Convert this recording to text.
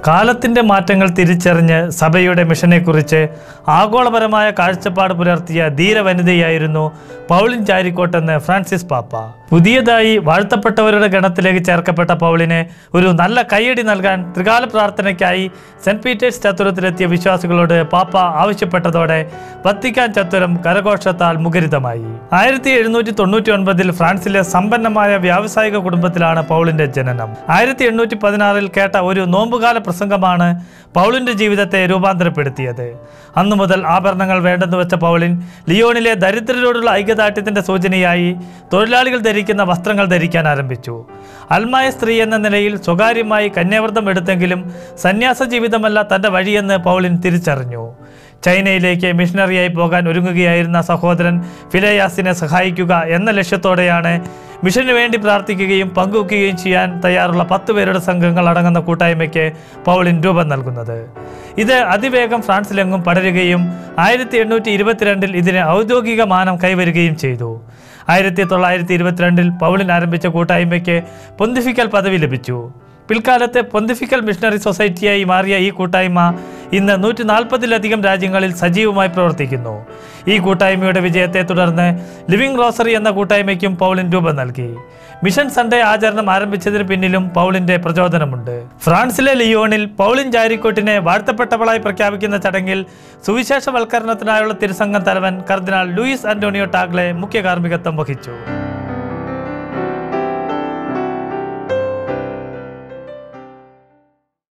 കാലത്തിന്റെ മാറ്റങ്ങൾ തിരിച്ചറിഞ്ഞ് സഭയുടെ മിഷനെക്കുറിച്ച് ആഗോളപരമായ കാഴ്ചപ്പാട് പുലർത്തിയ ധീരവനിതയായിരുന്നു പൗളിൻ ചാരിക്കോട്ടെന്ന് ഫ്രാൻസിസ് പാപ്പ പുതിയതായി വാഴ്ത്തപ്പെട്ടവരുടെ ഗണത്തിലേക്ക് ചേർക്കപ്പെട്ട പൗളിന് ഒരു നല്ല കൈയടി നൽകാൻ ത്രികാല പ്രാർത്ഥനയ്ക്കായി സെന്റ് പീറ്റേഴ്സ് ചത്തുരത്തിലെത്തിയ വിശ്വാസികളോട് പാപ്പ ആവശ്യപ്പെട്ടതോടെ വത്തിക്കാൻ ചത്തുരം കരഘോഷത്താൽ മുഖരിതമായി ആയിരത്തി എഴുന്നൂറ്റി തൊണ്ണൂറ്റി ഒൻപതിൽ ഫ്രാൻസിലെ സമ്പന്നമായ വ്യാവസായിക കുടുംബത്തിലാണ് പൗളിന്റെ ജനനം ആയിരത്തി എണ്ണൂറ്റി പതിനാറിൽ കേട്ട ഒരു നോമ്പുകാല പ്രസംഗമാണ് പൗളിന്റെ ജീവിതത്തെ രൂപാന്തരപ്പെടുത്തിയത് അന്നു മുതൽ ആഭരണങ്ങൾ വേണ്ടെന്ന് വെച്ച പൗളിൻ ലിയോണിലെ ദരിദ്രരോടുള്ള ഐക്യദാർഢ്യത്തിന്റെ സൂചനയായി തൊഴിലാളികൾ ധരിക്കുന്ന വസ്ത്രങ്ങൾ ധരിക്കാൻ ആരംഭിച്ചു അൽമായ സ്ത്രീ എന്ന നിലയിൽ സ്വകാര്യമായി കന്യാവ്രതം എടുത്തെങ്കിലും സന്യാസ ജീവിതമല്ല തന്റെ വഴിയെന്ന് പൗളിൻ തിരിച്ചറിഞ്ഞു ചൈനയിലേക്ക് മിഷണറിയായി പോകാൻ ഒരുങ്ങുകയായിരുന്ന സഹോദരൻ ഫിലയാസിനെ സഹായിക്കുക എന്ന ലക്ഷ്യത്തോടെയാണ് മിഷന് വേണ്ടി പ്രാർത്ഥിക്കുകയും പങ്കുവയ്ക്കുകയും ചെയ്യാൻ തയ്യാറുള്ള പത്ത് പേരുടെ സംഘങ്ങൾ അടങ്ങുന്ന കൂട്ടായ്മയ്ക്ക് പൗളിൻ രൂപം നൽകുന്നത് ഇത് അതിവേഗം ഫ്രാൻസിലെങ്ങും പടരുകയും ആയിരത്തി എണ്ണൂറ്റി ഇരുപത്തിരണ്ടിൽ ഇതിന് ഔദ്യോഗിക മാനം കൈവരുകയും ചെയ്തു ആയിരത്തി തൊള്ളായിരത്തി ഇരുപത്തിരണ്ടിൽ പൗളിൻ ആരംഭിച്ച കൂട്ടായ്മയ്ക്ക് പൊന്തിഫിക്കൽ പദവി ലഭിച്ചു പിൽക്കാലത്തെ പൊന്തിഫിക്കൽ മിഷണറി സൊസൈറ്റിയായി മാറിയ ഈ കൂട്ടായ്മ ഇന്ന് നൂറ്റി നാൽപ്പതിലധികം രാജ്യങ്ങളിൽ സജീവമായി പ്രവർത്തിക്കുന്നു ഈ കൂട്ടായ്മയുടെ വിജയത്തെ തുടർന്ന് ലിവിംഗ് റോസറി എന്ന കൂട്ടായ്മയ്ക്കും പൗളിൻ രൂപം നൽകി മിഷൻ സൺഡേ ആചരണം ആരംഭിച്ചതിന് പിന്നിലും പൗളിന്റെ പ്രചോദനമുണ്ട് ഫ്രാൻസിലെ ലിയോണിൽ പൗളിൻ ജാരിക്കോട്ടിനെ വാഴ്ത്തപ്പെട്ടവളായി പ്രഖ്യാപിക്കുന്ന ചടങ്ങിൽ സുവിശേഷവൽക്കരണത്തിനായുള്ള തിരുസംഘം തലവൻ കർദിനാൾ ലൂയിസ് അന്റോണിയോ ടാഗ്ലെ മുഖ്യ കാർമ്മികത്വം വഹിച്ചു